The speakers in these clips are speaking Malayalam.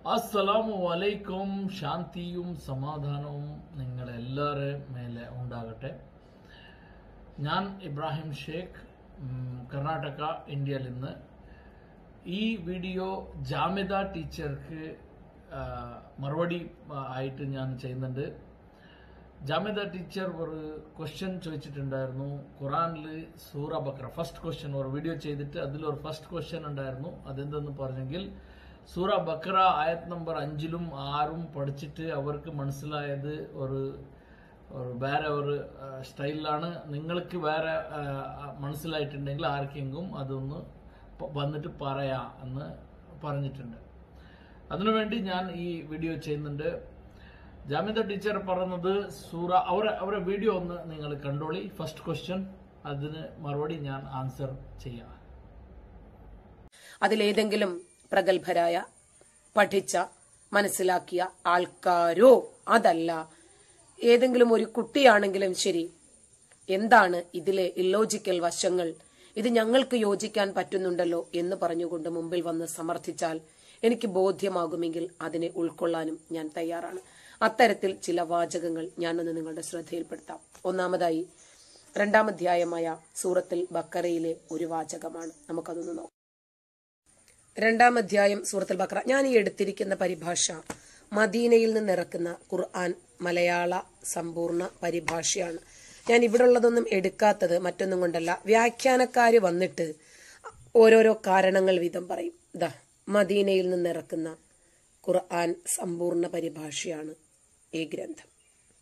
അസ്സലാമു അലൈക്കും ശാന്തിയും സമാധാനവും നിങ്ങളെല്ലാവരുടെ മേലെ ഉണ്ടാകട്ടെ ഞാൻ ഇബ്രാഹിം ഷേഖ് ഉം, കർണാടക ഇന്ത്യയിൽ നിന്ന് ഈ വീഡിയോ ജാമിദ ടീച്ചർക്ക് ആ, മറുപടി ആ, ആയിട്ട് ഞാൻ ചെയ്യുന്നുണ്ട് ജാമിദ ടീച്ചർ ഒരു ക്വസ്റ്റ്യൻ ചോദിച്ചിട്ടുണ്ടായിരുന്നു ഖുറാനിൽ സൂറ ബക്ര ഫസ്റ്റ് ക്വസ്റ്റ്യൻ ഒരു വീഡിയോ ചെയ്തിട്ട് അതിലൊരു ഫസ്റ്റ് ക്വസ്റ്റ്യൻ ഉണ്ടായിരുന്നു അതെന്തെന്ന് പറഞ്ഞെങ്കിൽ സൂറ ബക്ര ആയത് നമ്പർ അഞ്ചിലും ആറും പഠിച്ചിട്ട് അവർക്ക് മനസ്സിലായത് ഒരു ഒരു വേറെ ഒരു സ്റ്റൈലിലാണ് നിങ്ങൾക്ക് വേറെ ആ, മനസ്സിലായിട്ടുണ്ടെങ്കിൽ ആർക്കെങ്കിലും അതൊന്ന് പ- വന്നിട്ട് പറയാ എന്ന് പറഞ്ഞിട്ടുണ്ട് അതിനുവേണ്ടി ഞാൻ ഈ വീഡിയോ ചെയ്യുന്നുണ്ട് ജാമിദ ടീച്ചർ പറഞ്ഞത് സൂറ അവരെ അവരെ വീഡിയോ ഒന്ന് നിങ്ങൾ കണ്ടോളി ഫസ്റ്റ് ക്വസ്റ്റ്യൻ അതിന് മറുപടി ഞാൻ ആൻസർ ചെയ്യാം അതിലേതെങ്കിലും പ്രഗത്ഭരായ പഠിച്ച മനസ്സിലാക്കിയ ആൾക്കാരോ അതല്ല ഏതെങ്കിലും ഒരു കുട്ടിയാണെങ്കിലും ശരി എന്താണ് ഇതിലെ ഇല്ലോജിക്കൽ വശങ്ങൾ ഇത് ഞങ്ങൾക്ക് യോജിക്കാൻ പറ്റുന്നുണ്ടല്ലോ എന്ന് പറഞ്ഞുകൊണ്ട് മുമ്പിൽ വന്ന് സമർത്ഥിച്ചാൽ എനിക്ക് ബോധ്യമാകുമെങ്കിൽ അതിനെ ഉൾക്കൊള്ളാനും ഞാൻ തയ്യാറാണ് അത്തരത്തിൽ ചില വാചകങ്ങൾ ഞാനൊന്ന് നിങ്ങളുടെ ശ്രദ്ധയിൽപ്പെടുത്താം ഒന്നാമതായി രണ്ടാമധ്യായമായ സൂറത്തിൽ ബക്കറയിലെ ഒരു വാചകമാണ് നമുക്കതൊന്ന് നോക്കാം രണ്ടാം അധ്യായം സൂറത്തുൽ ബക്ര ഞാൻ ഈ എടുത്തിരിക്കുന്ന പരിഭാഷ മദീനയിൽ നിന്നിറക്കുന്ന ഖുർആൻ മലയാള സമ്പൂർണ്ണ പരിഭാഷയാണ് ഞാൻ ഇവിടെ ഉള്ളതൊന്നും എടുക്കാത്തത് മറ്റൊന്നും കൊണ്ടല്ല വ്യാഖ്യാനക്കാര് വന്നിട്ട് ഓരോരോ കാരണങ്ങൾ വീതം പറയും ഇതാ മദീനയിൽ നിന്നിറക്കുന്ന ഖുർആൻ സമ്പൂർണ്ണ പരിഭാഷയാണ് ഈ ഗ്രന്ഥം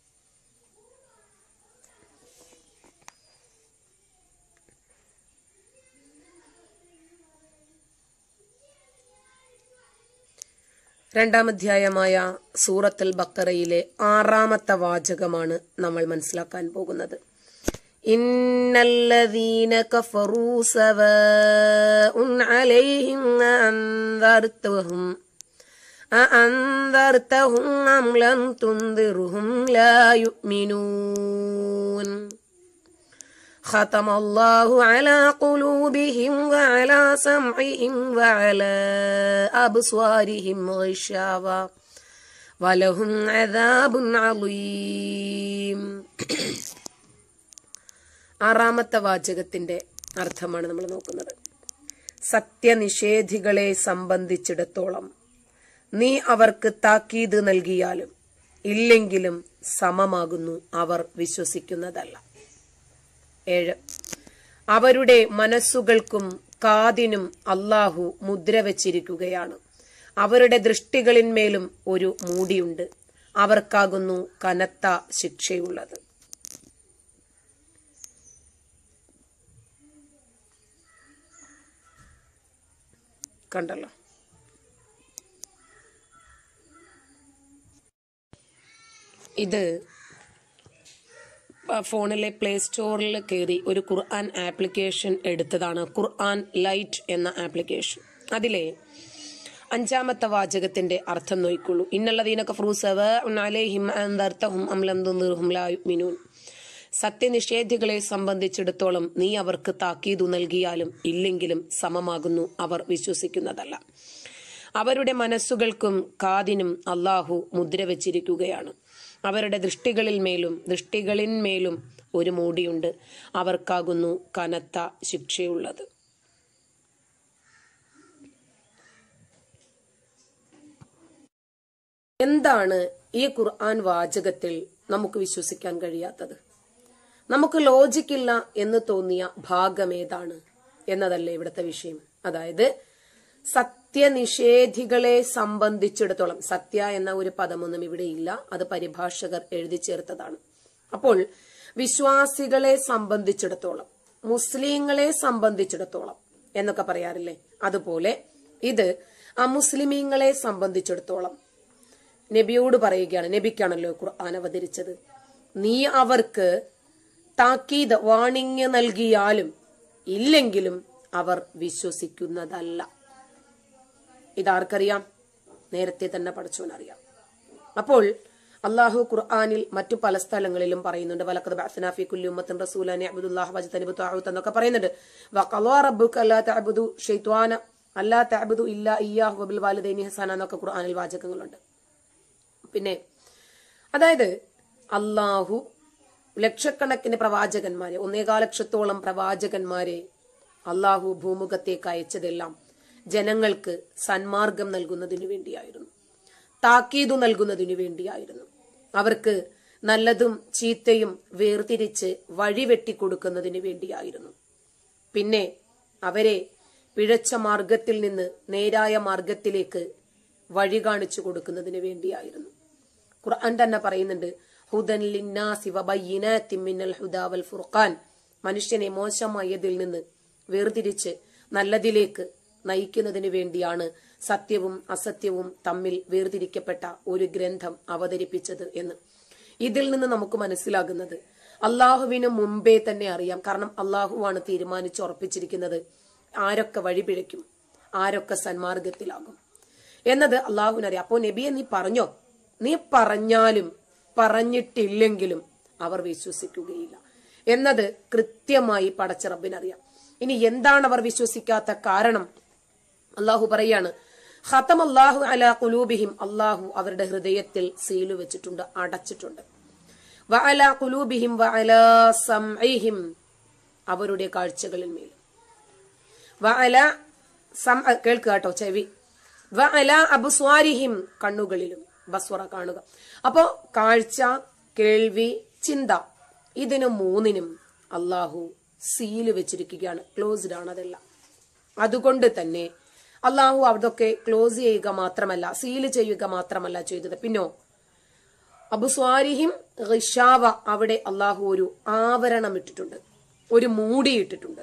രണ്ടാം അധ്യായമായ സൂറത്തുൽ ബക്കറയിലെ ആറാമത്തെ വാചകമാണ് നമ്മൾ മനസ്സിലാക്കാൻ പോകുന്നത് ഇന്നല്ലദീന കഫറൂ സവാഉൻ അലൈഹിം അൻദർതഹും أأنذرتهم أم لم تنذرهم لا يؤمنون ختم الله على قلوبهم وعلى سمعهم وعلى أبصارهم غشاوة ولهم عذاب عظيم ആറാമത്തെ വാചകത്തിന്റെ അർത്ഥമാണ് നമ്മൾ നോക്കുന്നത് സത്യനിഷേധികളെ സംബന്ധിച്ചിടത്തോളം നീ അവർക്ക് താക്കീത് നൽകിയാലും ഇല്ലെങ്കിലും സമമാകുന്നു അവർ വിശ്വസിക്കുന്നതല്ല ഏഴ് അവരുടെ മനസ്സുകൾക്കും കാതിനും അള്ളാഹു മുദ്ര വച്ചിരിക്കുകയാണ് അവരുടെ ദൃഷ്ടികളിന്മേലും ഒരു മൂടിയുണ്ട് അവർക്കാകുന്നു കനത്ത ശിക്ഷയുള്ളത് കണ്ടല്ലോ ഇത് ആ, ഫോണിലെ പ്ലേ സ്റ്റോറിൽ കയറി ഒരു ഖുർആൻ ആപ്ലിക്കേഷൻ എടുത്തതാണ് ഖുർആൻ ലൈറ്റ് എന്ന ആപ്ലിക്കേഷൻ അതിലെ അഞ്ചാമത്തെ വാചകത്തിന്റെ അർത്ഥം നോക്കിക്കൊള്ളൂ ഇന്നല്ലതീനൊക്കെ സത്യനിഷേധികളെ സംബന്ധിച്ചിടത്തോളം നീ അവർക്ക് താക്കീതു നൽകിയാലും ഇല്ലെങ്കിലും സമമാകുന്നു അവർ വിശ്വസിക്കുന്നതല്ല അവരുടെ മനസ്സുകൾക്കും കാതിനും അള്ളാഹു മുദ്ര വച്ചിരിക്കുകയാണ് അവരുടെ ദൃഷ്ടികളിൽ മേലും ദൃഷ്ടികളിന്മേലും ഒരു മൂടിയുണ്ട് അവർക്കാകുന്നു കനത്ത ശിക്ഷയുള്ളത് എന്താണ് ഈ ഖുർആൻ വാചകത്തിൽ നമുക്ക് വിശ്വസിക്കാൻ കഴിയാത്തത് നമുക്ക് ലോജിക്കില്ല എന്ന് തോന്നിയ ഭാഗം ഏതാണ് എന്നതല്ലേ ഇവിടുത്തെ വിഷയം അതായത് സത്യനിഷേധികളെ സംബന്ധിച്ചിടത്തോളം സത്യ എന്ന ഒരു പദമൊന്നും ഇവിടെ ഇല്ല അത് പരിഭാഷകർ എഴുതി ചേർത്തതാണ് അപ്പോൾ വിശ്വാസികളെ സംബന്ധിച്ചിടത്തോളം മുസ്ലിങ്ങളെ സംബന്ധിച്ചിടത്തോളം എന്നൊക്കെ പറയാറില്ലേ അതുപോലെ ഇത് അമുസ്ലിമീങ്ങളെ സംബന്ധിച്ചിടത്തോളം നബിയോട് പറയുകയാണ് നബിക്കാണല്ലോ ഖുർആൻ അവതരിച്ചത് നീ അവർക്ക് താക്കീത് വാണിംഗ് നൽകിയാലും ഇല്ലെങ്കിലും അവർ വിശ്വസിക്കുന്നതല്ല ഇതാർക്കറിയാം നേരത്തെ തന്നെ പഠിച്ചവനറിയാം അപ്പോൾ അള്ളാഹു ഖുർആാനിൽ മറ്റു പല സ്ഥലങ്ങളിലും പറയുന്നുണ്ട് വലക്കത് ബഅസ്നാ ഫീ കുല്ലി ഉമ്മത്തിൻ റസൂലൻ യഅ്ബുദുല്ലാഹ വജ്തനിബു താഊത്ത് എന്നൊക്കെ പറയുന്നുണ്ട് വഖളാ റബ്ബുക അല്ലാ തഅബുദു ഷൈത്വാന അല്ലാ താബുദു ഇല്ല ഇയാഹു വബിൽ വാലിദൈനി ഹസാന എന്നൊക്കെ ഖുർആനിൽ വാചകങ്ങളുണ്ട് പിന്നെ അതായത് അള്ളാഹു ലക്ഷക്കണക്കിന് പ്രവാചകന്മാരെ ഒന്നേകാല ലക്ഷത്തോളം പ്രവാചകന്മാരെ അള്ളാഹു ഭൂമുഖത്തേക്ക് അയച്ചതെല്ലാം ജനങ്ങൾക്ക് സന്മാർഗം നൽകുന്നതിനു വേണ്ടിയായിരുന്നു താക്കീതു നൽകുന്നതിനു വേണ്ടിയായിരുന്നു അവർക്ക് നല്ലതും ചീത്തയും വേർതിരിച്ച് വഴിവെട്ടിക്കൊടുക്കുന്നതിന് വേണ്ടിയായിരുന്നു പിന്നെ അവരെ പിഴച്ച മാർഗത്തിൽ നിന്ന് നേരായ മാർഗത്തിലേക്ക് വഴി കാണിച്ചു കൊടുക്കുന്നതിന് വേണ്ടിയായിരുന്നു ഖുർആൻ തന്നെ പറയുന്നുണ്ട് ഹുദൻ ലിന്നാസി വബയ്യിനാത്തിൻ മിനൽ ഹുദാ വൽ ഫുർഖാൻ മനുഷ്യനെ മോശമായതിൽ നിന്ന് വേർതിരിച്ച് നല്ലതിലേക്ക് നയിക്കുന്നതിന് വേണ്ടിയാണ് സത്യവും അസത്യവും തമ്മിൽ വേർതിരിക്കപ്പെട്ട ഒരു ഗ്രന്ഥം അവതരിപ്പിച്ചത് എന്ന് ഇതിൽ നിന്ന് നമുക്ക് മനസ്സിലാകുന്നത് അള്ളാഹുവിന് മുമ്പേ തന്നെ അറിയാം കാരണം അള്ളാഹുവാണ് തീരുമാനിച്ച് ഉറപ്പിച്ചിരിക്കുന്നത് ആരൊക്കെ വഴിപിഴയ്ക്കും ആരൊക്കെ സന്മാർഗത്തിലാകും എന്നത് അള്ളാഹുവിനറിയാം അപ്പോ നബിയെ നീ പറഞ്ഞോ നീ പറഞ്ഞാലും പറഞ്ഞിട്ടില്ലെങ്കിലും അവർ വിശ്വസിക്കുകയില്ല എന്നത് കൃത്യമായി പടച്ച റബ്ബിനറിയാം ഇനി എന്താണ് അവർ വിശ്വസിക്കാത്ത കാരണം അള്ളാഹു പറയാണ് ഖത്തം അള്ളാഹു അല കുലൂബിഹിം അള്ളാഹു അവരുടെ ഹൃദയത്തിൽ സീലു വെച്ചിട്ടുണ്ട് അടച്ചിട്ടുണ്ട് വഅല കുലൂബിഹിം വഅല സംഇഹിം അവരുടെ കാഴ്ചകളിൽ മേൽ വഅല സം കേൾക്കുക കേട്ടോ ചെവി വഅല അബ്സ്വാരിഹിം കണ്ണുകളിലും ബസ്വറ കാണുക അപ്പോ കാഴ്ച കേൾവി ചിന്ത ഇതിന് മൂന്നിനും അള്ളാഹു സീല് വെച്ചിരിക്കുകയാണ് ക്ലോസ്ഡ് ആണ് അതെല്ലാം അതുകൊണ്ട് തന്നെ അള്ളാഹു അതൊക്കെ ക്ലോസ് ചെയ്യുക മാത്രമല്ല സീല് ചെയ്യുക മാത്രമല്ല ചെയ്തത് പിന്നോ അബുസ്വാരിഹിം ഋഷാവ അവിടെ അള്ളാഹു ഒരു ആവരണം ഇട്ടിട്ടുണ്ട് ഒരു മൂടി ഇട്ടിട്ടുണ്ട്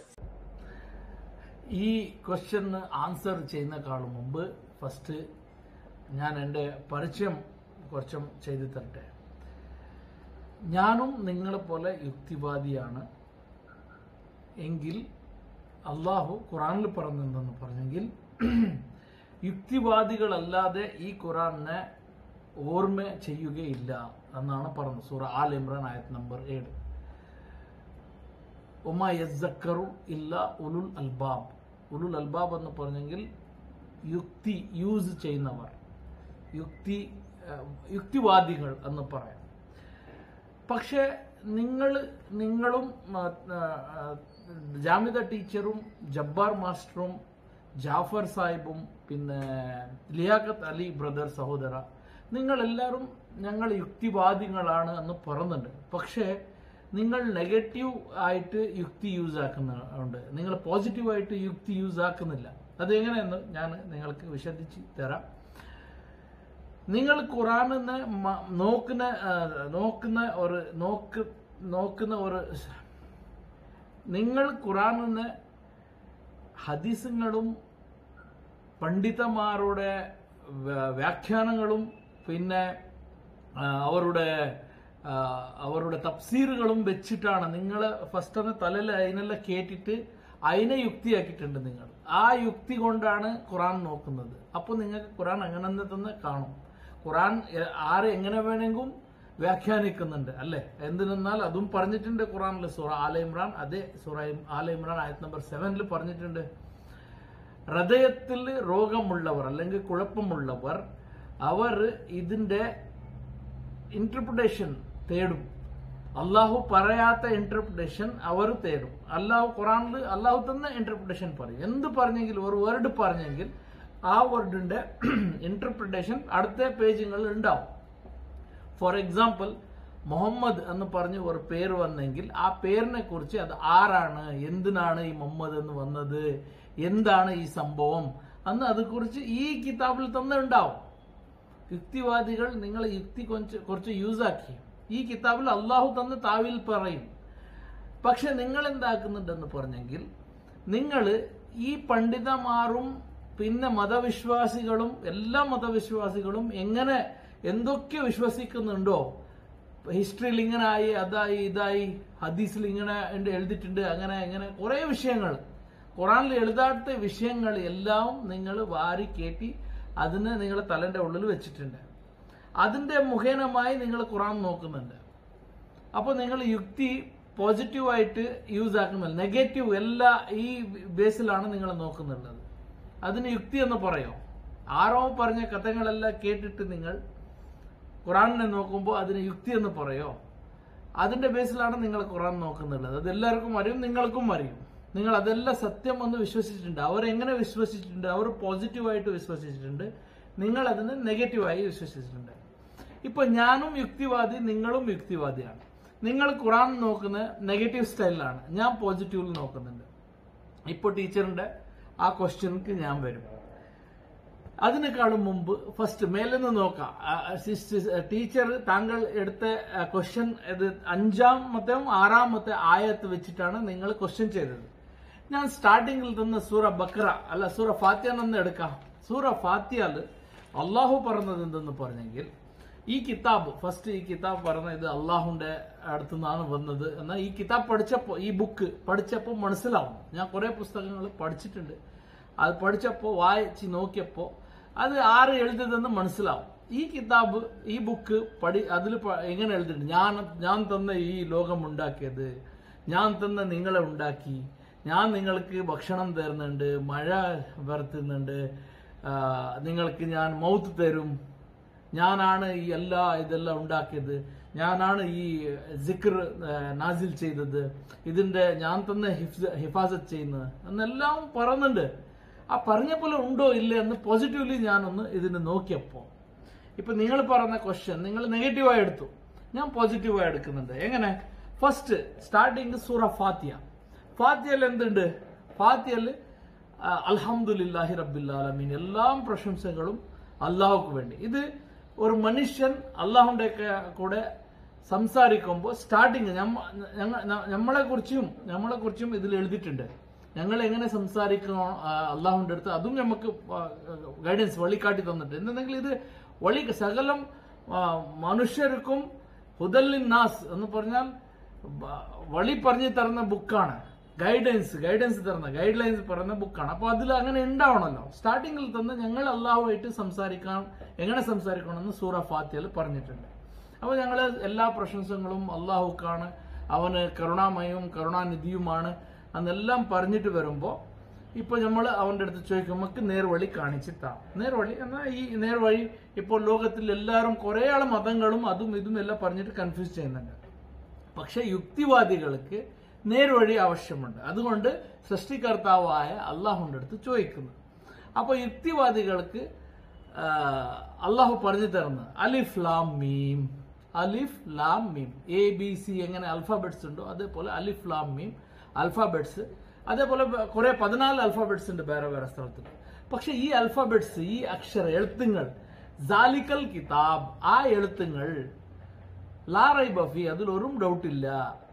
ഈ ക്വസ്റ്റ്യന് ആൻസർ ചെയ്യുന്നേക്കാളും മുമ്പ് ഫസ്റ്റ് ഞാൻ എൻ്റെ പരിചയം കുറച്ചും ചെയ്തു തരട്ടെ ഞാനും നിങ്ങളെ പോലെ യുക്തിവാദിയാണ് എങ്കിൽ അള്ളാഹു ഖുറാനിൽ പറഞ്ഞെന്തെന്ന് പറഞ്ഞെങ്കിൽ യുക്തിവാദികളല്ലാതെ ഈ ഖുറാനെ ഓർമ്മ ചെയ്യുകയില്ല എന്നാണ് പറഞ്ഞത് സൂറ ആൽ ഇമ്രാൻ ആയത് നമ്പർ ഏഴ് ഉമ യസ്സക്കറു ഇല്ല ഉലുൽ അൽബാബ് ഉലുൽ അൽബാബ് എന്ന് പറഞ്ഞെങ്കിൽ യുക്തി യൂസ് ചെയ്യുന്നവർ യുക്തി ഏഹ്, യുക്തിവാദികൾ എന്ന് പറയാം പക്ഷേ നിങ്ങൾ നിങ്ങളും ആ, ആ, ജാമിദ ടീച്ചറും ജബ്ബാർ മാസ്റ്ററും ജാഫർ സാഹിബും പിന്നെ ലിയാഖത്ത് അലി ബ്രദർ സഹോദര നിങ്ങളെല്ലാവരും ഞങ്ങൾ യുക്തിവാദികളാണ് എന്ന് പറയുന്നുണ്ട് പക്ഷേ നിങ്ങൾ നെഗറ്റീവ് ആയിട്ട് യുക്തി യൂസ് ആക്കുന്നുണ്ട് നിങ്ങൾ പോസിറ്റീവായിട്ട് യുക്തി യൂസ് ആക്കുന്നില്ല അതെങ്ങനെയെന്ന് ഞാൻ നിങ്ങൾക്ക് വിശദിച്ച് തരാം നിങ്ങൾ ഖുറാനിന്ന് മ- നോക്കുന്ന ആ, നോക്കുന്ന ഒരു നോക്ക് നോക്കുന്ന ഒരു നിങ്ങൾ ഖുറാനിന്ന് ഹദീസുകളും പണ്ഡിതന്മാരുടെ വ്യ- വ്യാഖ്യാനങ്ങളും പിന്നെ ആ, അവരുടെ ആ, അവരുടെ തഫ്സീറുകളും വെച്ചിട്ടാണ് നിങ്ങൾ ഫസ്റ്റ് ഒന്ന് തലയിൽ അതിനെല്ലാം കേട്ടിട്ട് അതിനെ യുക്തിയാക്കിയിട്ടുണ്ട് നിങ്ങൾ ആ യുക്തി കൊണ്ടാണ് ഖുറാൻ നോക്കുന്നത് അപ്പോൾ നിങ്ങൾക്ക് ഖുറാൻ അങ്ങനെ തന്നെ കാണും ഖുറാൻ എ- ആരെ എങ്ങനെ വേണമെങ്കിലും വ്യാഖ്യാനിക്കുന്നുണ്ട് അല്ലേ എന്തിനെന്നാൽ അതും പറഞ്ഞിട്ടുണ്ട് ഖുറാനിൽ സൂറ ആല ഇമ്രാൻ അതേ സൂറ ഇം- ആല ഇമ്രാൻ ആയത് നമ്പർ സെവനിൽ പറഞ്ഞിട്ടുണ്ട് ഹൃദയത്തിൽ രോഗമുള്ളവർ അല്ലെങ്കിൽ കുഴപ്പമുള്ളവർ അവർ ഇതിന്റെ ഇന്റർപ്രിട്ടേഷൻ തേടും അള്ളാഹു പറയാത്ത ഇന്റർപ്രിട്ടേഷൻ അവർ തേടും അള്ളാഹു ഖുറാനിൽ അള്ളാഹു തന്നെ ഇന്റർപ്രിട്ടേഷൻ പറയും എന്ത് പറഞ്ഞെങ്കിൽ ഒരു വേർഡ് പറഞ്ഞെങ്കിൽ ആ വേർഡിന്റെ ഇന്റർപ്രിട്ടേഷൻ അടുത്ത പേജുകളിൽ ഉണ്ടാവും ഫോർ എക്സാമ്പിൾ മുഹമ്മദ് എന്ന് പറഞ്ഞ് ഒരു പേര് വന്നെങ്കിൽ ആ പേരിനെ കുറിച്ച് അത് ആരാണ് എന്തിനാണ് ഈ മുഹമ്മദ് എന്ന് വന്നത് എന്താണ് ഈ സംഭവം അന്ന് അതേക്കുറിച്ച് ഈ കിതാബിൽ തന്നെ ഉണ്ടാവും യുക്തിവാദികൾ നിങ്ങൾ യുക്തി കുറച്ച് കുറച്ച് യൂസ് ആക്കി ഈ കിതാബിൽ അള്ളാഹു തന്നെ താവിൽ പറയും പക്ഷെ നിങ്ങൾ എന്താക്കുന്നുണ്ടെന്ന് പറഞ്ഞെങ്കിൽ നിങ്ങൾ ഈ പണ്ഡിതന്മാരും പിന്നെ മതവിശ്വാസികളും എല്ലാ മതവിശ്വാസികളും എങ്ങനെ എന്തൊക്കെ വിശ്വസിക്കുന്നുണ്ടോ ഹിസ്റ്ററിയിൽ ഇങ്ങനെ ആയി അതായി ഇതായി ഹദീസിൽ ഇങ്ങനെ ഉണ്ട് എഴുതിയിട്ടുണ്ട് അങ്ങനെ അങ്ങനെ കുറെ വിഷയങ്ങൾ ഖുറാനിൽ എഴുതാത്ത വിഷയങ്ങൾ എല്ലാം നിങ്ങൾ വാരി കേട്ടി അതിന് നിങ്ങളുടെ തലന്റെ ഉള്ളിൽ വെച്ചിട്ടുണ്ട് അതിന്റെ മുഖേനമായി നിങ്ങൾ ഖുറാൻ നോക്കുന്നുണ്ട് അപ്പോൾ നിങ്ങൾ യുക്തി പോസിറ്റീവായിട്ട് യൂസ് ആക്കുന്നില്ല നെഗറ്റീവ് എല്ലാ ഈ ബേസിലാണ് നിങ്ങൾ നോക്കുന്നുള്ളത് അതിന് യുക്തി എന്ന് പറയോ ആരോ പറഞ്ഞ കഥകളെല്ലാം കേട്ടിട്ട് നിങ്ങൾ ഖുറാനിനെ നോക്കുമ്പോൾ അതിന് യുക്തി എന്ന് പറയോ അതിന്റെ ബേസിലാണ് നിങ്ങൾ ഖുറാൻ നോക്കുന്നുള്ളത് അത് എല്ലാവർക്കും അറിയും നിങ്ങൾക്കും അറിയും നിങ്ങൾ അതെല്ലാം സത്യം എന്ന് വിശ്വസിച്ചിട്ടുണ്ട് അവർ എങ്ങനെ വിശ്വസിച്ചിട്ടുണ്ട് അവർ പോസിറ്റീവായിട്ട് വിശ്വസിച്ചിട്ടുണ്ട് നിങ്ങൾ അതിന് നെഗറ്റീവായി വിശ്വസിച്ചിട്ടുണ്ട് ഇപ്പൊ ഞാനും യുക്തിവാദി നിങ്ങളും യുക്തിവാദിയാണ് നിങ്ങൾ ഖുറാൻ നോക്കുന്ന നെഗറ്റീവ് സ്റ്റൈലിലാണ് ഞാൻ പോസിറ്റീവിൽ നോക്കുന്നുണ്ട് ഇപ്പോൾ ടീച്ചറിന്റെ ആ ക്വസ്റ്റ്യൻക്ക് ഞാൻ വരും അതിനേക്കാളും മുമ്പ് ഫസ്റ്റ് മേലെ നിന്ന് നോക്കാം ടീച്ചർ താങ്കൾ എടുത്ത ക്വസ്റ്റ്യൻ ഇത് അഞ്ചാമത്തെ ആറാമത്തെ ആയത്ത് വെച്ചിട്ടാണ് നിങ്ങൾ ക്വസ്റ്റ്യൻ ചെയ്തത് ഞാൻ സ്റ്റാർട്ടിങ്ങിൽ തന്ന സൂറ ബക്ര അല്ല സൂറ ഫാത്തിയ നിന്ന് എടുക്കാം സൂറ ഫാത്തിയാല് അള്ളാഹു പറഞ്ഞത് എന്തെന്ന് പറഞ്ഞെങ്കിൽ ഈ കിതാബ് ഫസ്റ്റ് ഈ കിതാബ് പറഞ്ഞ ഇത് അള്ളാഹുന്റെ അടുത്തു നിന്നാണ് വന്നത് എന്നാൽ ഈ കിതാബ് പഠിച്ചപ്പോൾ ഈ ബുക്ക് പഠിച്ചപ്പോൾ മനസ്സിലാവും ഞാൻ കുറെ പുസ്തകങ്ങൾ പഠിച്ചിട്ടുണ്ട് അത് പഠിച്ചപ്പോൾ വായിച്ച് നോക്കിയപ്പോൾ അത് ആര് എഴുതിയതെന്ന് മനസ്സിലാവും ഈ കിതാബ് ഈ ബുക്ക് പഠി അതിൽ എങ്ങനെ എഴുതിയിട്ടുണ്ട് ഞാൻ ഞാൻ തന്ന ഈ ലോകം ഉണ്ടാക്കിയത് ഞാൻ തന്ന നിങ്ങളെ ഉണ്ടാക്കി ഞാൻ നിങ്ങൾക്ക് ഭക്ഷണം തരുന്നുണ്ട് മഴ വരുത്തുന്നുണ്ട് ആ, നിങ്ങൾക്ക് ഞാൻ മൗത്ത് തരും ഞാനാണ് ഈ എല്ലാ ഇതെല്ലാം ഉണ്ടാക്കിയത് ഞാനാണ് ഈ സിക്ർ നാസിൽ ചെയ്തത് ഇതിന്റെ ഞാൻ തന്നെ ഹിഫ്സ് ഹിഫാസത്ത് ചെയ്യുന്നത് എന്നെല്ലാം പറയുന്നുണ്ട് ആ പറഞ്ഞ പോലെ ഉണ്ടോ ഇല്ലേ എന്ന് പോസിറ്റീവ്ലി ഞാനൊന്ന് ഇതിന് നോക്കിയപ്പോ ഇപ്പൊ നിങ്ങൾ പറഞ്ഞ ക്വസ്റ്റ്യൻ നിങ്ങൾ നെഗറ്റീവായി എടുത്തു ഞാൻ പോസിറ്റീവായി എടുക്കുന്നുണ്ട് എങ്ങനെ ഫസ്റ്റ് സ്റ്റാർട്ടിങ് സൂറ ഫാത്തിയ ഫാത്തിയൽ എന്തുണ്ട് ഫാത്തിയൽ അൽഹംദുലില്ലാഹി റബ്ബില്ലാലമീൻ എല്ലാം പ്രശംസകളും അള്ളാഹുക്ക് വേണ്ടി ഇത് ഒരു മനുഷ്യൻ അള്ളാഹുന്റെ കൂടെ സംസാരിക്കുമ്പോൾ സ്റ്റാർട്ടിങ് നമ്മളെ കുറിച്ചും നമ്മളെ കുറിച്ചും ഇതിൽ എഴുതിയിട്ടുണ്ട് ഞങ്ങൾ എങ്ങനെ സംസാരിക്കണോ ആ, അള്ളാഹുവിന്റെ അടുത്ത് അതും നമുക്ക് ഗൈഡൻസ് വഴികാട്ടി തന്നിട്ട് എന്തെങ്കിൽ ഇത് വഴി സകലം ആ, മനുഷ്യർക്കും ഹുദല്ലിൻ നാസ് എന്ന് പറഞ്ഞാൽ ബ- വഴി പറഞ്ഞു തരുന്ന ബുക്കാണ് ഗൈഡൻസ് ഗൈഡൻസ് തരുന്ന ഗൈഡ് ലൈൻസ് പറയുന്ന ബുക്കാണ് അപ്പൊ അതിൽ അങ്ങനെ ഉണ്ടാവണമല്ലോ സ്റ്റാർട്ടിങ്ങിൽ തന്നെ ഞങ്ങൾ അള്ളാഹുമായിട്ട് സംസാരിക്കാൻ എങ്ങനെ സംസാരിക്കണമെന്ന് സൂറ ഫാത്തിയൽ പറഞ്ഞിട്ടുണ്ട് അപ്പൊ ഞങ്ങൾ എല്ലാ പ്രശംസകളും അള്ളാഹുക്കാണ് അവന് കരുണാമയവും കരുണാനിധിയുമാണ് എന്നെല്ലാം പറഞ്ഞിട്ട് വരുമ്പോ ഇപ്പൊ നമ്മൾ അവന്റെ അടുത്ത് ചോദിക്കും നമുക്ക് നേർവഴി കാണിച്ചു താ നേർവഴി എന്നാൽ ഈ നേർവഴി ഇപ്പോൾ ലോകത്തിൽ എല്ലാവരും കുറെ ആൾ മതങ്ങളും അതും ഇതും എല്ലാം പറഞ്ഞിട്ട് കൺഫ്യൂസ് ചെയ്യുന്നുണ്ട് പക്ഷെ യുക്തിവാദികൾക്ക് നേർവഴി ആവശ്യമുണ്ട് അതുകൊണ്ട് സൃഷ്ടികർത്താവായ അള്ളാഹുന്റെ അടുത്ത് ചോദിക്കുന്നു അപ്പൊ യുക്തിവാദികൾക്ക് ആ, അള്ളാഹു പറഞ്ഞു തരുന്നത് അലിഫ് ലാം മീം അലിഫ് ലാം മീം എ ബി സി എങ്ങനെ അൽഫാബെറ്റ്സ് ഉണ്ടോ അതേപോലെ അലിഫ് ലാം മീം അൽഫാബെറ്റ്സ് അതേപോലെ കുറെ പതിനാല് അൽഫാബെറ്റ്സ് ഉണ്ട് വേറെ വേറെ സ്ഥലത്ത് പക്ഷെ ഈ അൽഫാബെറ്റ്സ് ഈ അക്ഷര എഴുത്തുങ്ങൾ ജാലിക്കൽ കിതാബ് ആ എഴുത്തുങ്ങൾ ലാറൈ ബഫി അതിൽ ഒരു ഡൗട്ട് ഇല്ല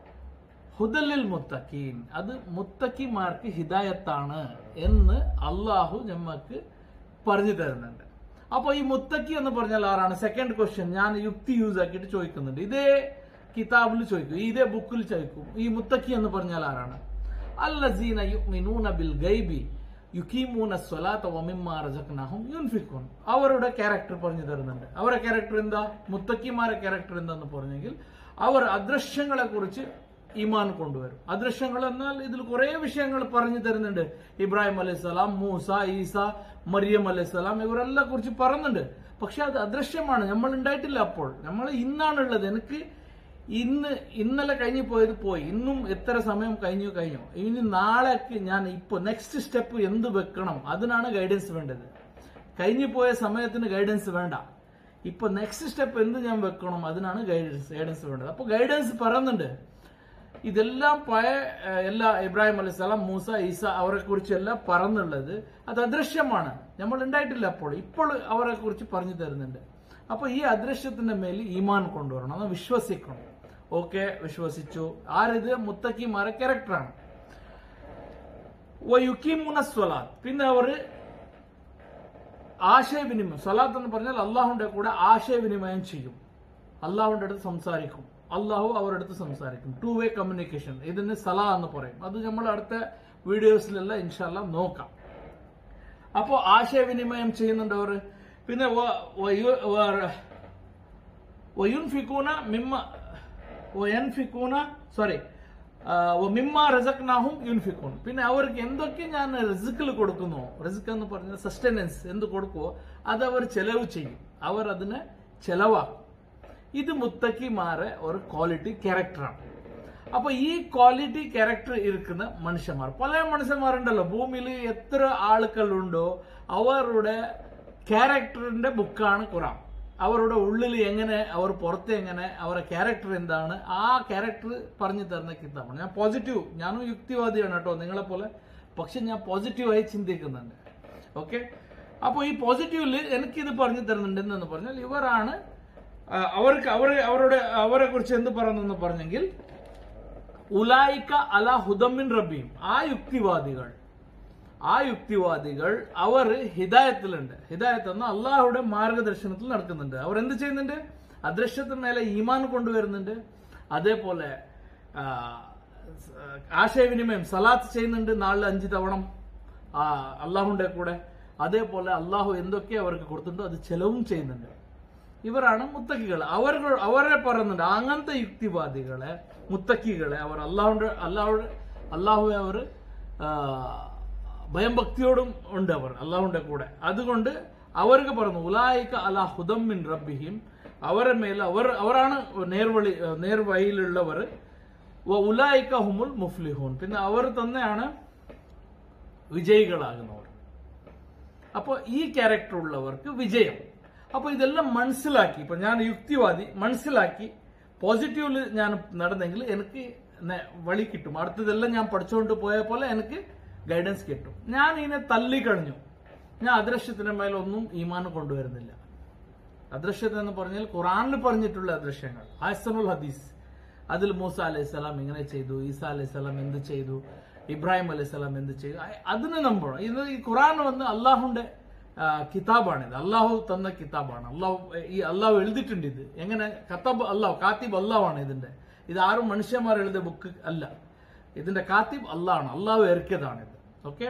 ഹുദലിൽ മുത്തക്കീൻ അത് മുത്തക്കിമാർക്ക് ഹിദായത്താണ് എന്ന് അള്ളാഹു ഞമ്മക്ക് പറഞ്ഞു തരുന്നുണ്ട് അപ്പൊ ഈ മുത്തക്കി എന്ന് പറഞ്ഞാൽ ആരാണ് സെക്കൻഡ് ക്വസ്റ്റ്യൻ ഞാൻ യുക്തി യൂസ് ആക്കിയിട്ട് ചോദിക്കുന്നുണ്ട് ഇതേ കിതാബിൽ ചോദിക്കും ഇതേ ബുക്കിൽ ചോദിക്കും ഈ മുത്തക്കി എന്ന് പറഞ്ഞാൽ ആരാണ് അല്ലസീന യുമിനൂന ബിൽ ഗൈബി യുക്കീമൂന സ്വലാത്ത വമിമ്മാ റസഖ്നാഹും യുൻഫിഖൂൻ അവരുടെ ക്യാരക്ടർ പറഞ്ഞു തരുന്നുണ്ട് അവരുടെ ക്യാരക്ടർ എന്താ മുത്തക്കിമാരെ ക്യാരക്ടർ എന്താന്ന് പറഞ്ഞെങ്കിൽ അവർ അദൃശ്യങ്ങളെ കുറിച്ച് ഈമാൻ കൊണ്ടുവരും അദൃശ്യങ്ങൾ എന്നാൽ ഇതിൽ കുറെ വിഷയങ്ങൾ പറഞ്ഞു തരുന്നുണ്ട് ഇബ്രാഹിം അലൈഹിസ്സലാം മൂസ ഈസ മറിയം അലൈഹിസ്സലാം ഇവരെല്ലാം കുറിച്ച് പറയുന്നുണ്ട് പക്ഷെ അത് അദൃശ്യമാണ് നമ്മൾ ഉണ്ടായിട്ടില്ല അപ്പോൾ നമ്മൾ ഇന്നാണുള്ളത് എനിക്ക് ഇന്ന് ഇന്നലെ കഴിഞ്ഞു പോയത് പോയി ഇന്നും എത്ര സമയം കഴിഞ്ഞു കഴിഞ്ഞു ഇനി നാളേക്ക് ഞാൻ ഇപ്പൊ നെക്സ്റ്റ് സ്റ്റെപ്പ് എന്ത് വെക്കണം അതിനാണ് ഗൈഡൻസ് വേണ്ടത് കഴിഞ്ഞു പോയ സമയത്തിന് ഗൈഡൻസ് വേണ്ട ഇപ്പൊ നെക്സ്റ്റ് സ്റ്റെപ്പ് എന്ത് ഞാൻ വെക്കണം അതിനാണ് ഗൈഡൻസ് ഗൈഡൻസ് വേണ്ടത് അപ്പൊ ഗൈഡൻസ് പറയുന്നുണ്ട് ഇതെല്ലാം പഴയ ഏഹ്, എല്ലാ ഇബ്രാഹിം അലൈഹി സ്വലാം മൂസ ഈസ അവരെ കുറിച്ചെല്ലാം പറഞ്ഞുള്ളത് അത് അദൃശ്യമാണ് നമ്മൾ ഉണ്ടായിട്ടില്ല അപ്പോൾ ഇപ്പോൾ അവരെ കുറിച്ച് പറഞ്ഞു തരുന്നുണ്ട് അപ്പൊ ഈ അദൃശ്യത്തിന്റെ മേൽ ഈമാൻ കൊണ്ടുവരണം അത് വിശ്വസിക്കണം ഓക്കെ വിശ്വസിച്ചു ആരിത് മുത്തക്കിമാരെ ക്യാരക്ടറാണ് സ്വലാത്ത് പിന്നെ അവര് ആശയവിനിമയം സ്വലാത്ത് എന്ന് പറഞ്ഞാൽ അള്ളാഹുന്റെ കൂടെ ആശയവിനിമയം ചെയ്യും അള്ളാഹുന്റെ അടുത്ത് സംസാരിക്കും അള്ളാഹു അവരുടെ അടുത്ത് സംസാരിക്കും ടു വേ കമ്മ്യൂണിക്കേഷൻ ഇതിന് സലാ എന്ന് പറയും അത് നമ്മൾ അടുത്ത വീഡിയോസിലെല്ലാം ഇൻഷാല്ല നോക്കാം അപ്പോ ആശയവിനിമയം ചെയ്യുന്നുണ്ട് അവർ പിന്നെ വ- വയു- വ- വയുൻഫിക്കൂന മിമ്മ വയൻഫിക്കൂന സോറി മിമ്മ റസക്നാഹും യുൻഫിക്കും പിന്നെ അവർക്ക് എന്തൊക്കെ ഞാൻ റിസിക്കിൽ കൊടുക്കുന്നു റിസിക് എന്ന് പറഞ്ഞ സസ്റ്റനൻസ് എന്ത് കൊടുക്കുവോ അത് അവർ ചെലവ് ചെയ്യും അവർ അതിനെ ചെലവാക്കും ഇത് മുത്തക്കിമാരെ ഒരു ക്വാളിറ്റി ക്യാരക്ടറാണ് അപ്പൊ ഈ ക്വാളിറ്റി ക്യാരക്ടർ ഇരിക്കുന്ന മനുഷ്യന്മാർ പല മനുഷ്യന്മാരുണ്ടല്ലോ ഭൂമിയിൽ എത്ര ആളുകളുണ്ടോ അവരുടെ ക്യാരക്ടറിന്റെ ബുക്കാണ് ഖുറാൻ അവരുടെ ഉള്ളിൽ എങ്ങനെ അവർ പുറത്ത് എങ്ങനെ അവരുടെ ക്യാരക്ടർ എന്താണ് ആ ക്യാരക്ടർ പറഞ്ഞു തരുന്ന കിതാബാണ് ഞാൻ പോസിറ്റീവ് ഞാനും യുക്തിവാദിയാണ് കേട്ടോ നിങ്ങളെ പോലെ പക്ഷെ ഞാൻ പോസിറ്റീവായി ചിന്തിക്കുന്നുണ്ട് ഓക്കെ അപ്പോൾ ഈ പോസിറ്റീവില് എനിക്കിത് പറഞ്ഞു തരുന്നുണ്ട് എന്ന് പറഞ്ഞാൽ ഇവരാണ് ആ, അവർക്ക് അവർ അവരുടെ അവരെ കുറിച്ച് എന്ത് പറയുന്നെന്ന് പറഞ്ഞെങ്കിൽ ഉലായിക്ക അല ഹുദമിൻ റബീം ആ യുക്തിവാദികൾ ആ യുക്തിവാദികൾ അവർ ഹിദായത്തിലുണ്ട് ഹിദായത്ത് എന്ന അള്ളാഹുടെ മാർഗദർശനത്തിൽ നടക്കുന്നുണ്ട് അവർ എന്ത് ചെയ്യുന്നുണ്ട് അദൃശ്യത്തിന് മേലെ ഈമാൻ കൊണ്ടുവരുന്നുണ്ട് അതേപോലെ ആ, സ- ആശയവിനിമയം സലാത്ത് ചെയ്യുന്നുണ്ട് നാളിൽ അഞ്ച് തവണ ആ, അള്ളാഹുന്റെ കൂടെ അതേപോലെ അള്ളാഹു എന്തൊക്കെ അവർക്ക് കൊടുത്തിട്ടുണ്ടോ അത് ചെലവും ചെയ്യുന്നുണ്ട് ഇവരാണ് മുത്തക്കികൾ അവർ അവരെ പറയുന്നുണ്ട് അങ്ങനത്തെ യുക്തിവാദികളെ മുത്തക്കികളെ അവർ അള്ളാഹുന്റെ അള്ളാഹുടെ അള്ളാഹുവെ അവർ ആ, ഭയഭക്തിയോടും ഉണ്ട് അവർ അള്ളാഹുന്റെ കൂടെ അതുകൊണ്ട് അവർക്ക് പറഞ്ഞു ഉലായിക്ക അലാ ഹുദം മിൻ റബ്ബിഹിം അവരുടെ മേൽ അവർ അവരാണ് നേർവഴി നേർവഴിയിലുള്ളവർ ഉലായിക്ക ഹുമുൽ മുഫ്ലിഹൂൻ പിന്നെ അവർ തന്നെയാണ് വിജയികളാകുന്നവർ അപ്പോൾ ഈ ക്യാരക്ടർ ഉള്ളവർക്ക് വിജയം അപ്പോൾ ഇതെല്ലാം മനസ്സിലാക്കി ഇപ്പൊ ഞാൻ യുക്തിവാദി മനസ്സിലാക്കി പോസിറ്റീവിൽ ഞാൻ നടന്നെങ്കിൽ എനിക്ക് നെ- വഴി കിട്ടും അടുത്തതെല്ലാം ഞാൻ പഠിച്ചുകൊണ്ട് പോയ പോലെ എനിക്ക് ഗൈഡൻസ് കിട്ടും ഞാൻ ഇതിനെ തള്ളിക്കഴിഞ്ഞു ഞാൻ അദൃശ്യത്തിന് മേലൊന്നും ഈമാൻ കൊണ്ടുവരുന്നില്ല അദൃശ്യത എന്ന് പറഞ്ഞാൽ ഖുറാനിൽ പറഞ്ഞിട്ടുള്ള അദൃശ്യങ്ങൾ ആസനുൽ ഹദീസ് അതിൽ മൂസ അലൈഹി സ്വലാം ഇങ്ങനെ ചെയ്തു ഈസ അലൈഹി സ്വലാം എന്ത് ചെയ്തു ഇബ്രാഹിം അലൈഹി സ്വലാം എന്ത് ചെയ്തു അ- അതിന് നമ്പണം ഇത് ഈ ഖുറാൻ വന്ന് അള്ളാഹുന്റെ ആ, കിതാബാണിത് അള്ളാഹു തന്ന കിതാബാണ് അള്ളാഹു ഈ അള്ളാഹു എഴുതിയിട്ടുണ്ട് ഇത് എങ്ങനെ കത്താബ് അള്ളാഹു കാത്തിബ് അള്ളാഹുവാണ് ഇതിന്റെ ഇത് ആരും മനുഷ്യന്മാർ എഴുതിയ ബുക്ക് അല്ല ഇതിന്റെ കാത്തിബ് അള്ളാഹാണ് അള്ളാഹു ഇറക്കിയതാണിത് ഓക്കെ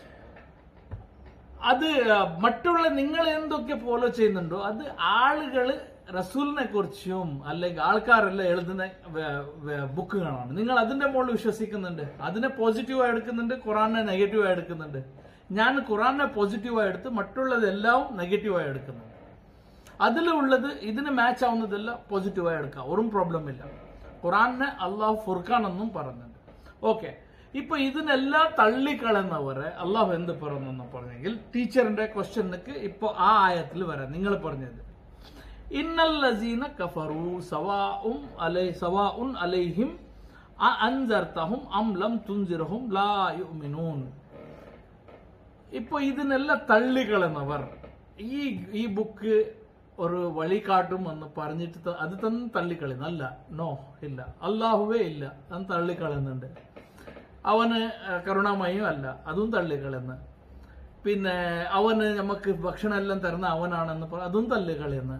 അത് ആ, മറ്റുള്ള നിങ്ങൾ എന്തൊക്കെ ഫോളോ ചെയ്യുന്നുണ്ടോ അത് ആളുകള് റസൂലിനെ കുറിച്ചും അല്ലെങ്കിൽ ആൾക്കാരെല്ലാം എഴുതുന്ന ബുക്കുകളാണ് നിങ്ങൾ അതിന്റെ മുകളിൽ വിശ്വസിക്കുന്നുണ്ട് അതിനെ പോസിറ്റീവായി എടുക്കുന്നുണ്ട് ഖുറാനെ നെഗറ്റീവായി എടുക്കുന്നുണ്ട് ഞാൻ ഖുറാനെ പോസിറ്റീവായി എടുത്ത് മറ്റുള്ളതെല്ലാം നെഗറ്റീവായി എടുക്കുന്നുണ്ട് അതിലുള്ളത് ഇതിന് മാച്ച് ആവുന്നതെല്ലാം പോസിറ്റീവായി എടുക്കാം ഒരു പ്രോബ്ലം ഇല്ല ഖുറാനെ അള്ളാഹു ഫുർഖാൻ എന്നും പറയുന്നുണ്ട് ഓക്കെ ഇപ്പൊ ഇതിനെല്ലാം തള്ളിക്കളയുന്നവരെ അള്ളാഹു എന്ത് പറയുന്നു പറഞ്ഞെങ്കിൽ ടീച്ചറിന്റെ ക്വസ്റ്റ്യനക്ക് ഇപ്പൊ ആ ആയത്തിൽ വരാം നിങ്ങൾ പറഞ്ഞത് ഇന്നല്ലസീന കഫറു സവാഉം അലൈ സവാഉൻ അലൈഹിം അ അൻസർതഹും അം ലം തുൻസിറഹും ലാ യുമിനൂൻ ഇപ്പൊ ഇതിനെല്ലാം തള്ളിക്കളയുന്നവർ ഈ ഈ ബുക്ക് ഒരു വഴി കാട്ടും എന്ന് പറഞ്ഞിട്ട് ത- അത് തന്നെ തള്ളിക്കളയുന്നു അല്ല നോ ഇല്ല അള്ളാഹുവേ ഇല്ല അത് തള്ളിക്കളയുന്നുണ്ട് അവന് ഏഹ്, കരുണാമയും അല്ല അതും തള്ളിക്കളയുന്നു പിന്നെ അവന് നമുക്ക് ഭക്ഷണം എല്ലാം തരുന്ന അവനാണെന്ന് പറ അതും തള്ളിക്കളയുന്നു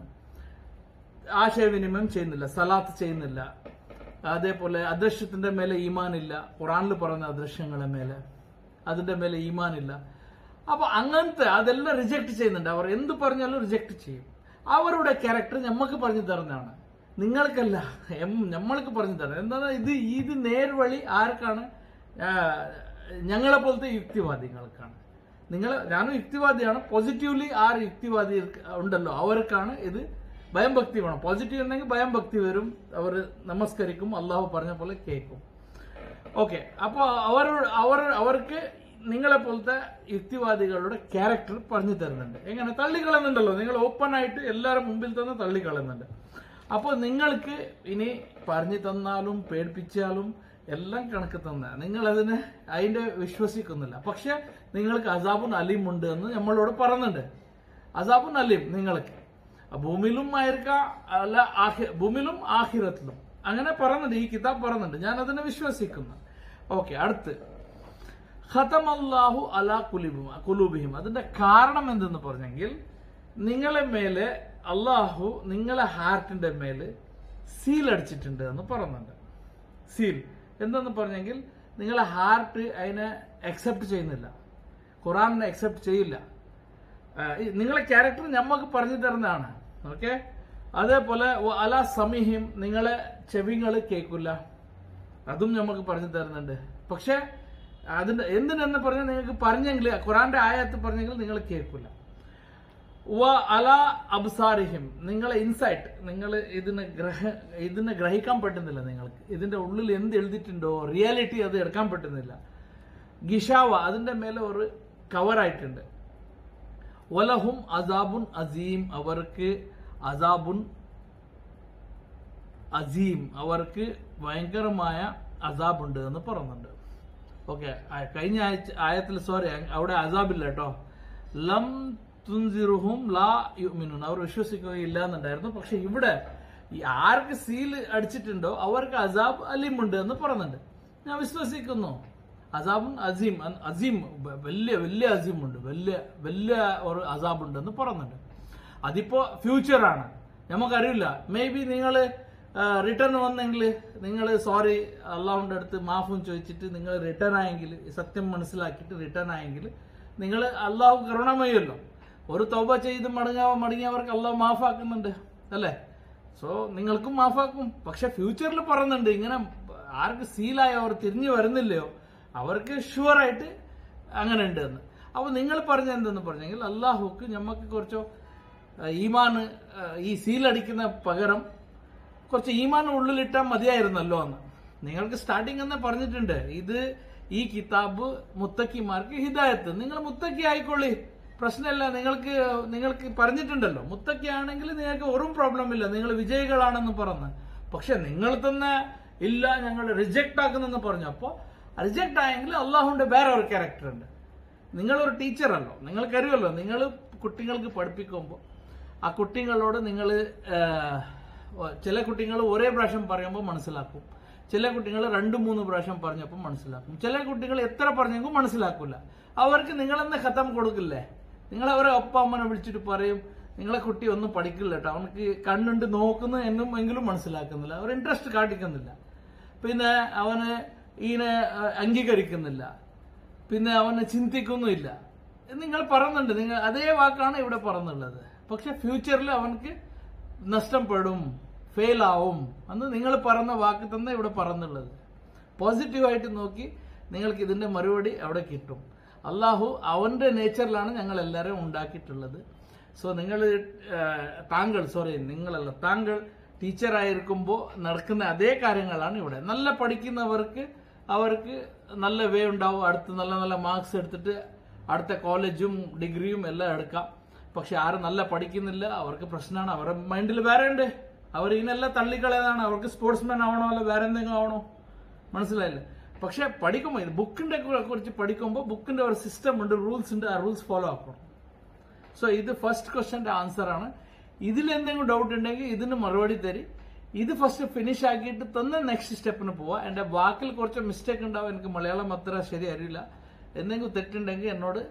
ആശയവിനിമയം ചെയ്യുന്നില്ല സലാത്ത് ചെയ്യുന്നില്ല അതേപോലെ അദൃശ്യത്തിന്റെ മേലെ ഈമാൻ ഇല്ല ഖുറാനിൽ പറയുന്ന അദൃശ്യങ്ങളെ മേലെ അതിന്റെ മേലെ ഈമാൻ ഇല്ല അപ്പൊ അങ്ങനത്തെ അതെല്ലാം റിജക്ട് ചെയ്യുന്നുണ്ട് അവർ എന്ത് പറഞ്ഞാലും റിജക്ട് ചെയ്യും അവരുടെ ക്യാരക്ടർ നമുക്ക് പറഞ്ഞു തരുന്നതാണ് നിങ്ങൾക്കല്ല എം- നമ്മൾക്ക് പറഞ്ഞു തരണം എന്താ ഇത് ഇത് നേർവഴി ആർക്കാണ് ആ, ഞങ്ങളെ പോലത്തെ യുക്തിവാദികൾക്കാണ് നിങ്ങൾ ഞാനും യുക്തിവാദിയാണ് പോസിറ്റീവ്ലി ആർ യുക്തിവാദി ഉണ്ടല്ലോ അവർക്കാണ് ഇത് ഭയം ഭക്തി വേണം പോസിറ്റീവ് ഉണ്ടെങ്കിൽ ഭയം ഭക്തി വരും അവർ നമസ്കരിക്കും അള്ളാഹു പറഞ്ഞ പോലെ കേൾക്കും ഓക്കെ അപ്പോൾ അവർ അവർ അവർക്ക് നിങ്ങളെ പോലത്തെ യുക്തിവാദികളുടെ ക്യാരക്ടർ പറഞ്ഞു തരുന്നുണ്ട് എങ്ങനെ തള്ളിക്കളയുന്നുണ്ടല്ലോ നിങ്ങൾ ഓപ്പൺ ആയിട്ട് എല്ലാവരും മുമ്പിൽ തന്നെ തള്ളിക്കളയുന്നുണ്ട് അപ്പോൾ നിങ്ങൾക്ക് ഇനി പറഞ്ഞു തന്നാലും പേടിപ്പിച്ചാലും എല്ലാം കണക്ക് തന്ന നിങ്ങൾ അതിനെ അതിന്റെ വിശ്വസിക്കുന്നില്ല പക്ഷെ നിങ്ങൾക്ക് അസാബുൻ അലീം ഉണ്ട് എന്ന് നമ്മളോട് പറയുന്നുണ്ട് അസാബുൻ അലീം നിങ്ങൾക്ക് ഭൂമിയിലും ആയിരിക്കാം അല്ല ആഹി- ഭൂമിയിലും ആഹിറത്തിലും അങ്ങനെ പറയുന്നുണ്ട് ഈ കിതാബ് പറയുന്നുണ്ട് ഞാൻ അതിനെ വിശ്വസിക്കുന്നു ഓക്കെ അടുത്ത് ഖതമല്ലാഹു അലാ കുലിബും കുലൂബിഹിം അതിന്റെ കാരണം എന്തെന്ന് പറഞ്ഞെങ്കിൽ നിങ്ങളെ മേലെ അള്ളാഹു നിങ്ങളെ ഹാർട്ടിന്റെ മേല് സീൽ അടിച്ചിട്ടുണ്ട് എന്ന് പറയുന്നുണ്ട് സീൽ എന്തെന്ന് പറഞ്ഞെങ്കിൽ നിങ്ങളെ ഹാർട്ട് അതിനെ അക്സെപ്റ്റ് ചെയ്യുന്നില്ല ഖുറാനിനെ അക്സെപ്റ്റ് ചെയ്യില്ല ആ, ഈ നിങ്ങളെ ക്യാരക്ടർ ഞമ്മക്ക് പറഞ്ഞു തരുന്നതാണ് ഓക്കെ അതേപോലെ വ അല സമീഹിം നിങ്ങളെ ചെവികൾ കേൾക്കില്ല അതും നമുക്ക് പറഞ്ഞു തരുന്നുണ്ട് പക്ഷെ അതിന്റെ എന്തിനെന്ന് പറഞ്ഞാൽ നിങ്ങൾക്ക് പറഞ്ഞെങ്കിൽ ഖുറാന്റെ ആയത്ത് പറഞ്ഞെങ്കിൽ നിങ്ങൾ കേൾക്കില്ല വ അല അബ്സാരിഹിം നിങ്ങളെ ഇൻസൈറ്റ് നിങ്ങൾ ഇതിന് ഗ്രഹ ഇതിനെ ഗ്രഹിക്കാൻ പറ്റുന്നില്ല നിങ്ങൾക്ക് ഇതിന്റെ ഉള്ളിൽ എന്ത് എഴുതിയിട്ടുണ്ടോ റിയാലിറ്റി അത് എടുക്കാൻ പറ്റുന്നില്ല ഗിഷാവ അതിന്റെ മേലെ ഒരു കവറായിട്ടുണ്ട് വലഹും അസാബുൻ അസീം അവർക്ക് അസാബുൻ അസീം അവർക്ക് ഭയങ്കരമായ അസാബുണ്ട് എന്ന് പറയുന്നുണ്ട് ഓക്കെ കഴിഞ്ഞ ആഴ്ച ആയത്തിൽ സോറി അവിടെ അസാബില്ല കേട്ടോ ലം തുൻസിറുഹും ലാ യുമിനുൻ അവർ വിശ്വസിക്കുകയില്ല എന്നുണ്ടായിരുന്നു പക്ഷെ ഇവിടെ ഈ ആർക്ക് സീൽ അടിച്ചിട്ടുണ്ടോ അവർക്ക് അസാബ് അലീമുണ്ട് എന്ന് പറയുന്നുണ്ട് ഞാൻ വിശ്വസിക്കുന്നു അസാബുൻ അസീം അസീം വലിയ വലിയ അസീമുണ്ട് വലിയ വലിയ ഒരു അസാബ് ഉണ്ടെന്ന് പറയുന്നുണ്ട് അതിപ്പോ ഫ്യൂച്ചറാണ് നമുക്കറിയില്ല മേ ബി നിങ്ങൾ റിട്ടേൺ വന്നെങ്കിൽ നിങ്ങൾ സോറി അള്ളാഹുന്റെ അടുത്ത് മാഫും ചോദിച്ചിട്ട് നിങ്ങൾ റിട്ടേൺ ആയെങ്കിൽ സത്യം മനസ്സിലാക്കിയിട്ട് റിട്ടേൺ ആയെങ്കിൽ നിങ്ങൾ അള്ളാഹു കരുണമയല്ലോ ഒരു തൗബ ചെയ്ത് മടങ്ങാ മടങ്ങിയവർക്ക് അള്ളാഹു മാഫാക്കുന്നുണ്ട് അല്ലേ സോ നിങ്ങൾക്കും മാഫാക്കും പക്ഷെ ഫ്യൂച്ചറിൽ പറയുന്നുണ്ട് ഇങ്ങനെ ആർക്ക് സീലായവർ തിരിഞ്ഞു വരുന്നില്ലയോ അവർക്ക് ഷുവറായിട്ട് അങ്ങനെ ഉണ്ട് എന്ന് അപ്പൊ നിങ്ങൾ പറഞ്ഞ എന്തെന്ന് പറഞ്ഞെങ്കിൽ അള്ളാഹുക്ക് നമുക്ക് കുറച്ചോ ഏഹ്, ഈമാന് ഏഹ്, ഈ സീലടിക്കുന്ന പകരം കുറച്ച് ഈമാൻ ഉള്ളിലിട്ടാൽ മതിയായിരുന്നല്ലോ എന്ന് നിങ്ങൾക്ക് സ്റ്റാർട്ടിങ് എന്ന് പറഞ്ഞിട്ടുണ്ട് ഇത് ഈ കിതാബ് മുത്തക്കിമാർക്ക് ഹിദായത്ത് നിങ്ങൾ മുത്തക്കി ആയിക്കൊള്ളി പ്രശ്നമില്ല നിങ്ങൾക്ക് നിങ്ങൾക്ക് പറഞ്ഞിട്ടുണ്ടല്ലോ മുത്തക്കി ആണെങ്കിൽ നിങ്ങൾക്ക് ഒരു പ്രോബ്ലം ഇല്ല നിങ്ങൾ വിജയികളാണെന്ന് പറഞ്ഞ് പക്ഷെ നിങ്ങൾ തന്നെ ഇല്ല ഞങ്ങൾ റിജക്ട് ആക്കുന്നെന്ന് പറഞ്ഞു അപ്പോൾ റിജക്ട് ആയെങ്കിൽ അള്ളാഹുവിന്റെ വേറെ ഒരു ക്യാരക്ടർ ഉണ്ട് നിങ്ങളൊരു ടീച്ചറല്ലോ നിങ്ങൾക്കറിയുമല്ലോ നിങ്ങൾ കുട്ടികൾക്ക് പഠിപ്പിക്കുമ്പോൾ ആ കുട്ടികളോട് നിങ്ങൾ ചില കുട്ടികൾ ഒരേ പ്രാവശ്യം പറയുമ്പോൾ മനസ്സിലാക്കും ചില കുട്ടികൾ രണ്ട് മൂന്ന് പ്രാവശ്യം പറഞ്ഞപ്പോൾ മനസ്സിലാക്കും ചില കുട്ടികൾ എത്ര പറഞ്ഞെങ്കിലും മനസ്സിലാക്കില്ല അവർക്ക് നിങ്ങളെന്ന ഖത്തം കൊടുക്കില്ലേ നിങ്ങൾ അവരെ ഒപ്പ അമ്മനെ വിളിച്ചിട്ട് പറയും നിങ്ങളെ കുട്ടി ഒന്നും പഠിക്കില്ല കേട്ടോ അവനക്ക് കണ്ണുണ്ട് നോക്കുന്നു എന്നും എങ്കിലും മനസ്സിലാക്കുന്നില്ല അവർ ഇൻട്രസ്റ്റ് കാട്ടിക്കുന്നില്ല പിന്നെ അവന് ഇതിനെ അഹ്, അംഗീകരിക്കുന്നില്ല പിന്നെ അവനെ ചിന്തിക്കുന്നുമില്ല നിങ്ങൾ പറയുന്നുണ്ട് നിങ്ങൾ അതേ വാക്കാണ് ഇവിടെ പറഞ്ഞുള്ളത് പക്ഷെ ഫ്യൂച്ചറിൽ അവനക്ക് നഷ്ടപ്പെടും ഫെയിൽ ആവും എന്ന് നിങ്ങൾ പറഞ്ഞ വാക്ക് തന്നെ ഇവിടെ പറഞ്ഞുള്ളത് പോസിറ്റീവായിട്ട് നോക്കി നിങ്ങൾക്ക് ഇതിന്റെ മറുപടി അവിടെ കിട്ടും അള്ളാഹു അവന്റെ നേച്ചറിലാണ് ഞങ്ങൾ എല്ലാവരും ഉണ്ടാക്കിയിട്ടുള്ളത് സോ നിങ്ങൾ താങ്കൾ സോറി നിങ്ങളല്ല താങ്കൾ ടീച്ചറായിരിക്കുമ്പോൾ നടക്കുന്ന അതേ കാര്യങ്ങളാണ് ഇവിടെ നല്ല പഠിക്കുന്നവർക്ക് അവർക്ക് നല്ല വേ ഉണ്ടാവും അടുത്ത് നല്ല നല്ല മാർക്സ് എടുത്തിട്ട് അടുത്ത കോളേജും ഡിഗ്രിയും എല്ലാം എടുക്കാം പക്ഷെ ആരും നല്ല പഠിക്കുന്നില്ല അവർക്ക് പ്രശ്നമാണ് അവരുടെ മൈൻഡിൽ വേറെ ഉണ്ട് അവർ ഇതിനെല്ലാം തള്ളിക്കളയതാണ് അവർക്ക് സ്പോർട്സ്മാൻ ആവണോ അല്ല വേറെ എന്തെങ്കിലും ആവണോ മനസ്സിലായില്ലേ പക്ഷെ പഠിക്കുമ്പോൾ ഇത് ബുക്കിന്റെ കുറിച്ച് പഠിക്കുമ്പോൾ ബുക്കിന്റെ ഒരു സിസ്റ്റം ഉണ്ട് റൂൾസ് ഉണ്ട് ആ റൂൾസ് ഫോളോ ആക്കണം സോ ഇത് ഫസ്റ്റ് ക്വസ്റ്റ്യന്റെ ആൻസർ ആണ് ഇതിൽ എന്തെങ്കിലും ഡൗട്ട് ഉണ്ടെങ്കിൽ ഇതിന് മറുപടി തരി ഇത് ഫസ്റ്റ് ഫിനിഷ് ആക്കിയിട്ട് തന്നെ നെക്സ്റ്റ് സ്റ്റെപ്പിന് പോവാ എന്റെ വാക്കിൽ കുറച്ച് മിസ്റ്റേക്ക് ഉണ്ടാവും എനിക്ക് മലയാളം അത്ര ശരി അറിയില്ല എന്തെങ്കിലും തെറ്റുണ്ടെങ്കിൽ എന്നോട്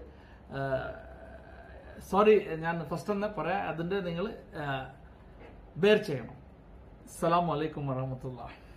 സോറി ഞാൻ ഫസ്റ്റ് തന്നെ പറയാം അതിന്റെ നിങ്ങൾ ബേർ ചെയ്യണം അസ്സലാമു അലൈക്കും വറഹമത്തുള്ള